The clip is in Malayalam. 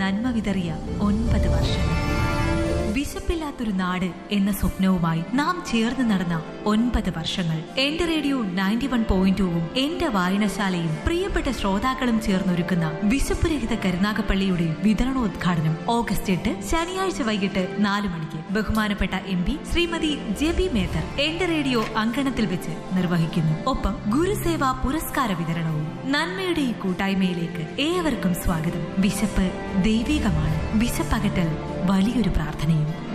നന്മ വിതറിയ ഒൻപത് വർഷങ്ങൾ വിശപ്പില്ലാത്തൊരു നാട് എന്ന സ്വപ്നവുമായി നാം ചേർന്ന് നടന്ന ഒൻപത് വർഷങ്ങൾ എന്റെ റേഡിയോ നയൻറ്റി വൺ പോയിന്റ് ടുവും എന്റെ വായനശാലയും പ്രിയപ്പെട്ട ശ്രോതാക്കളും ചേർന്നൊരുക്കുന്ന വിശപ്പുരഹിത കരുനാഗപ്പള്ളിയുടെ വിതരണോദ്ഘാടനം ഓഗസ്റ്റ് എട്ട് ശനിയാഴ്ച വൈകിട്ട് നാല് മണിക്ക് ബഹുമാനപ്പെട്ട M P Shrimati Jebi Mather എന്റെ റേഡിയോ അങ്കണത്തിൽ വെച്ച് നിർവഹിക്കുന്നു ഒപ്പം ഗുരുസേവ പുരസ്കാര വിതരണവും നന്മയുടെ ഈ കൂട്ടായ്മയിലേക്ക് ഏവർക്കും സ്വാഗതം വിശപ്പ് ദൈവികമാണ് വിശപ്പകറ്റൽ വലിയൊരു പ്രാർത്ഥനയും